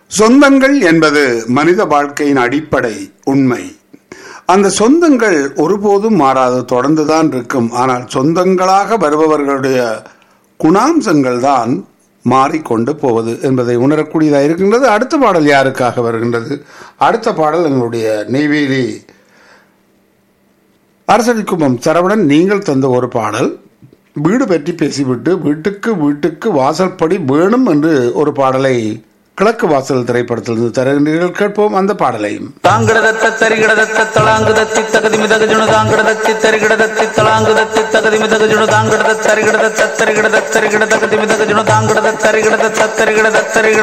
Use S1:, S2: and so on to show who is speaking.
S1: சொந்தங்கள் என்பது மனித வாழ்க்கையின் அடிப்படை உண்மை அந்த சொந்தங்கள் ஒருபோதும் மாறாது தொடர்ந்துதான் இருக்கும் ஆனால் சொந்தங்களாக வருபவர்களுடைய குணாம்சங்கள் தான் மாறிக்கொண்டு போவது என்பதை உணரக்கூடியதாக இருக்கின்றது அடுத்த பாடல் யாருக்காக வருகின்றது அடுத்த பாடல் எங்களுடைய நெய்வேலி அரசடிக்கும்பம் சரவணன் நீங்கள் தந்த ஒரு பாடல் வீடு பற்றி பேசிவிட்டு வீட்டுக்கு வீட்டுக்கு வாசல்படி வேணும் என்று ஒரு பாடலை கிழக்கு வாசல் திரைப்படத்திலிருந்து தருகின்றீர்கள் கேட்போம் அந்த பாடலையும்
S2: தாங்கிடதத்த தரிகிடதத்த தளாங்குதத்தி தகதி மிதகஜுணு தாங்கிடதத்தி தரிகிடதத்தி தளாங்குதத்தி தகதி மிதகஜுணு தாங்கிடத தரிகிடத தரிகிடத தரிகிட தகதி மிதகஜுணு தாங்கிடத தரிகிடத தரிகிடத தரிகிட